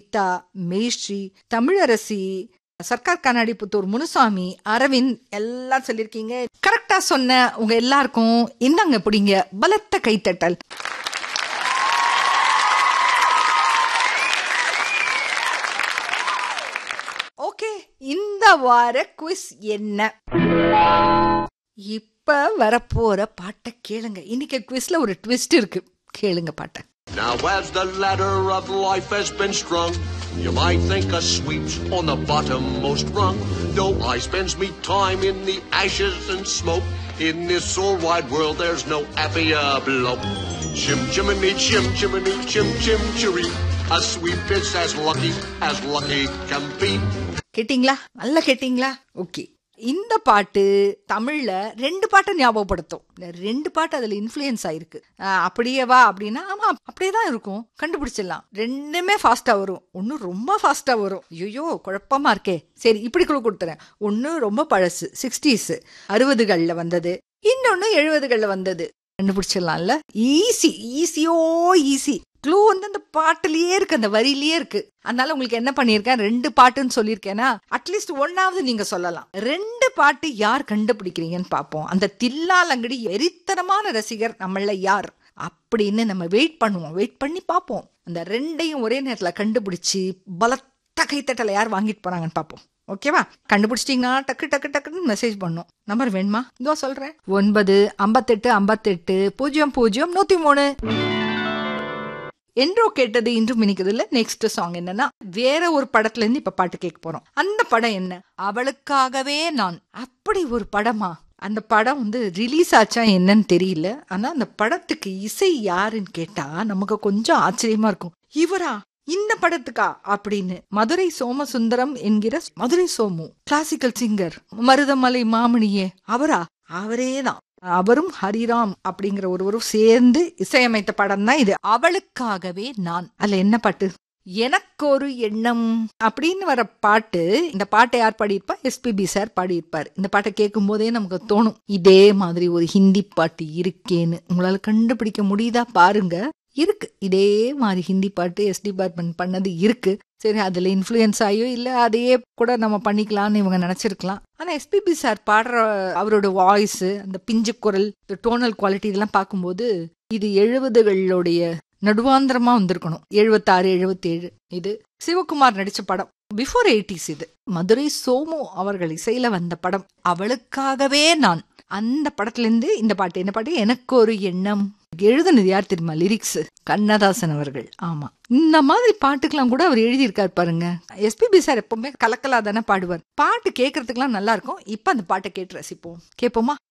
கீதா மேஸ்ரீ தமிழரசி சர்க்கார் கண்ணாடி புத்தூர் முனுசாமி அரவிந்த் எல்லாம் சொல்லியிருக்கீங்க கரெக்டா சொன்ன உங்க எல்லாருக்கும் இந்தாங்க பிடிங்க பலத்த கைத்தட்டல் ஓகே இந்த வார குவிஸ் என்ன இப்ப வரப்போற பாட்டை கேளுங்க இன்னைக்கு குவிஸ்ல ஒரு ட்விஸ்ட் இருக்கு கேளுங்க பாட்டை Now as the ladder of life has been strung, you might think a sweep's on the bottommost rung. Though I spends me time in the ashes and smoke, in this whole wide world there's no happier bloke. Chim chimney, chim chimney, chim chim chiree. A sweep is as lucky as lucky can be. கேட்டிங்களா நல்லா கேட்டிங்களா okay இந்த பாட்டு தமிழ்ல ரெண்டு பாட்டை ஞாபகப்படுத்தும் இந்த ரெண்டு பாட்டு அதுல இன்ஃப்ளூயன்ஸ் ஆயிருக்கு ஆஹ் அப்படியே வா அப்படின்னா ஆமா அப்படியே தான் இருக்கும் கண்டுபிடிச்சிடலாம் ரெண்டுமே ஃபாஸ்டா வரும் ஒன்னு ரொம்ப ஃபாஸ்டா வரும் ஐயோ குழப்பமா இருக்கே சரி இப்படி குழு கொடுத்துறேன் ஒன்னு ரொம்ப பழசு சிக்ஸ்டீஸ் அறுபதுகள்ல வந்தது இன்னொன்னு எழுபதுகள்ல வந்தது கண்டுபிடிச்சிடலாம்ல ஈஸி ஈஸியோ ஈஸி க்ளூ வந்து அந்த பாட்டுலயே இருக்கு அந்த வரியிலேயே இருக்கு அதனால உங்களுக்கு என்ன பண்ணியிருக்கேன் ரெண்டு பாட்டுன்னு சொல்லியிருக்கேன்னா அட்லீஸ்ட் ஒன்னாவது நீங்க சொல்லலாம் ரெண்டு பாட்டு யார் கண்டுபிடிக்கிறீங்கன்னு பார்ப்போம் அந்த தில்லாலங்கடி வெறித்தனமான ரசிகர் நம்மள யார் அப்படின்னு நம்ம வெயிட் பண்ணுவோம் வெயிட் பண்ணி பார்ப்போம் அந்த ரெண்டையும் ஒரே நேரத்தில் கண்டுபிடிச்சி பலத்த கைத்தட்டலை யார் வாங்கிட்டு போறாங்கன்னு பார்ப்போம் ஓகேவா கண்டுபிடிச்சிட்டீங்கன்னா டக்கு டக்கு டக்குன்னு மெசேஜ் பண்ணும் நம்பர் வேணுமா இதோ சொல்றேன் ஒன்பது ஐம்பத்தெட்டு ஐம்பத்தெட்டு பூஜ்ஜியம் பூஜ்ஜியம் நூத்தி மூணு என்றோ கேட்டது இன்றும் இனிக்குது இல்ல நெக்ஸ்ட் சாங் என்னன்னா வேற ஒரு படத்துல இருந்து இப்ப பாட்டு கேட்க போறோம் அந்த படம் என்ன அவளுக்காகவே நான் அப்படி ஒரு படமா அந்த படம் வந்து ரிலீஸ் ஆச்சா என்னன்னு தெரியல ஆனா அந்த படத்துக்கு இசை யாருன்னு கேட்டா நமக்கு கொஞ்சம் ஆச்சரியமா இருக்கும் இவரா இந்த படத்துக்கா அப்படின்னு மதுரை சோமசுந்தரம் என்கிற மதுரை சோமு கிளாசிக்கல் சிங்கர் மருதமலை மாமணியே அவரா அவரே தான் அவரும் ஹரிராம் அப்படிங்கிற ஒருவரும் சேர்ந்து இசையமைத்த படம் தான் இது அவளுக்காகவே நான் அதுல என்ன பாட்டு எனக்கு ஒரு எண்ணம் அப்படின்னு வர பாட்டு இந்த பாட்டை யார் பாடியிருப்பா எஸ்பிபி சார் பாடியிருப்பார் இந்த பாட்டை கேட்கும் போதே நமக்கு தோணும் இதே மாதிரி ஒரு ஹிந்தி பாட்டு இருக்கேன்னு உங்களால கண்டுபிடிக்க முடியுதா பாருங்க இருக்கு இதே மாதிரி ஹிந்தி பாட்டு எஸ் டிபார்ட்மெண்ட் பண்ணது இருக்கு சரி அதுல இன்ஃப்ளூயன்ஸ் ஆகியோ இல்ல அதையே கூட நம்ம பண்ணிக்கலாம்னு இவங்க நினைச்சிருக்கலாம் ஆனா எஸ்பிபி சார் பாடுற அவரோட வாய்ஸ் அந்த பிஞ்சு குரல் டோனல் குவாலிட்டி இதெல்லாம் பார்க்கும்போது இது எழுபதுகளுடைய நடுவாந்திரமா வந்திருக்கணும் எழுபத்தாறு எழுபத்தேழு இது சிவகுமார் நடிச்ச படம் பிஃபோர் எயிட்டிஸ் இது மதுரை சோமு அவர்கள் இசையில வந்த படம் அவளுக்காகவே நான் அந்த படத்துல இருந்து இந்த பாட்டு என்ன பாட்டு எனக்கு ஒரு எண்ணம் எழுதுனது யார் தெரியுமா லிரிக்ஸ் கண்ணதாசன் அவர்கள் ஆமா இந்த மாதிரி பாட்டுக்கெல்லாம் கூட அவர் எழுதியிருக்காரு பாருங்க எஸ்பிபி சார் எப்பவுமே கலக்கலா தானே பாடுவார் பாட்டு கேட்கறதுக்கெல்லாம் நல்லா இருக்கும் இப்ப அந்த பாட்டை கேட்டு ரசிப்போம் கேட்போமா